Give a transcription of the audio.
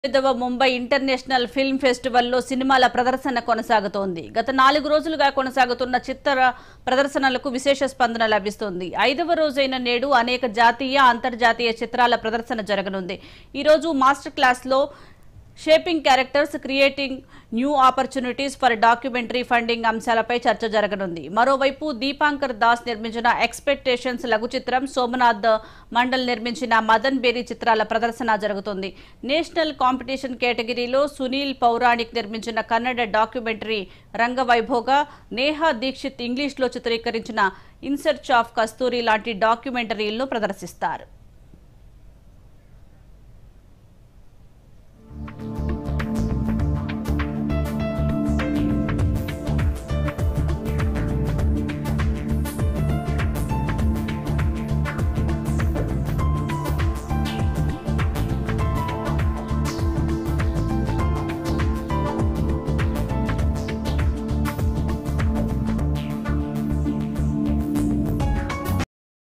ఐదవ Mumbai international film ఫెస్టివల్లో సినిమాల ప్రదర్శన కొనసాగుతోంది గత నాలుగు రోజులుగా కొనసాగుతున్న చిత్ర ప్రదర్శనలకు విశేష స్పందన లభిస్తోంది ఐదవ రోజైన నేడు అనేక జాతీయ అంతర్జాతీయ చిత్రాల ప్రదర్శన జరగనుంది ఈ రోజు మాస్టర్ క్లాస్లో shaping characters creating new opportunities for documentary funding అంశాలపై చర్చ జరగనుంది మరోవైపు దీపాంకర్ దాస్ నిర్మించిన ఎక్స్పెక్టేషన్స్ లఘు చిత్రం సోమనాథ్ మండల్ నిర్మించిన మదన్ బేరీ చిత్రాల ప్రదర్శన జరుగుతుంది నేషనల్ కాంపిటీషన్ కేటగిరీలో సునీల్ పౌరాణిక్ నిర్మించిన కన్నడ డాక్యుమెంటరీ రంగవైభోగా నేహా దీక్షిత్ ఇంగ్లీష్లో చిత్రీకరించిన ఇన్ సెర్చ్ ఆఫ్ కస్తూరి లాంటి డాక్యుమెంటరీలను ప్రదర్శిస్తారు